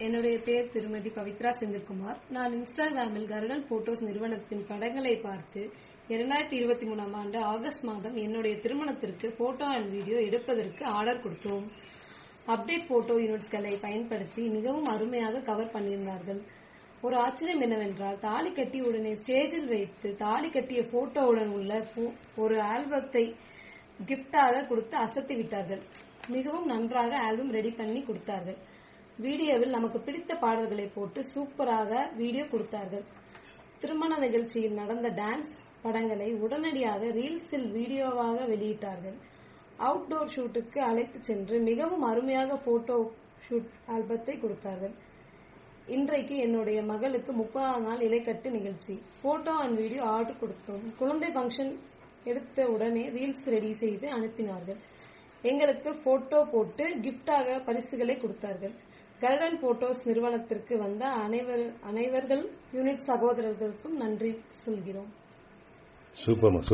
என்னுடைய பேர் திருமதி பவித்ரா செந்தில்குமார் நான் இன்ஸ்டாகிராமில் கருடன் போட்டோஸ் நிறுவனத்தின் படங்களை பார்த்து இரண்டாயிரத்தி இருபத்தி மூணாம் ஆண்டு ஆகஸ்ட் மாதம் என்னுடைய திருமணத்திற்கு போட்டோ அண்ட் வீடியோ எடுப்பதற்கு ஆர்டர் கொடுத்தோம் அப்டேட் போட்டோ யூனிட்ஸ்களை பயன்படுத்தி மிகவும் அருமையாக கவர் பண்ணியிருந்தார்கள் ஒரு ஆச்சரியம் என்னவென்றால் தாலி கட்டி உடனே ஸ்டேஜில் வைத்து தாலி கட்டிய போட்டோவுடன் உள்ள போ- ஒரு ஆல்பத்தை கிஃப்டாக கொடுத்து அசத்தி விட்டார்கள் மிகவும் நன்றாக ஆல்பம் ரெடி பண்ணி கொடுத்தார்கள் வீடியோவில் நமக்கு பிடித்த பாடல்களை போட்டு சூப்பராக வீடியோ கொடுத்தார்கள் திருமண நிகழ்ச்சியில் நடந்த டான்ஸ் படங்களை உடனடியாக ரீல்ஸில் வீடியோவாக வெளியிட்டார்கள் அவுட்டோர் ஷூட்டுக்கு அழைத்து சென்று மிகவும் அருமையாக போட்டோ ஷூட் ஆல்பத்தை கொடுத்தார்கள் இன்றைக்கு என்னுடைய மகளுக்கு முப்பதாம் நாள் இலைக்கட்டு நிகழ்ச்சி போட்டோ அண்ட் வீடியோ ஆர்டர் கொடுத்தோம் குழந்தை ஃபங்க்ஷன் எடுத்த உடனே ரீல்ஸ் ரெடி செய்து அனுப்பினார்கள் எங்களுக்கு போட்டோ போட்டு கிஃப்டாக பரிசுகளை கொடுத்தார்கள் கருடன் போட்டோஸ் நிறுவனத்திற்கு வந்த அனைவர் அனைவர்கள் யூனிட் சகோதரர்களுக்கும் நன்றி சொல்கிறோம் சூப்பர்மா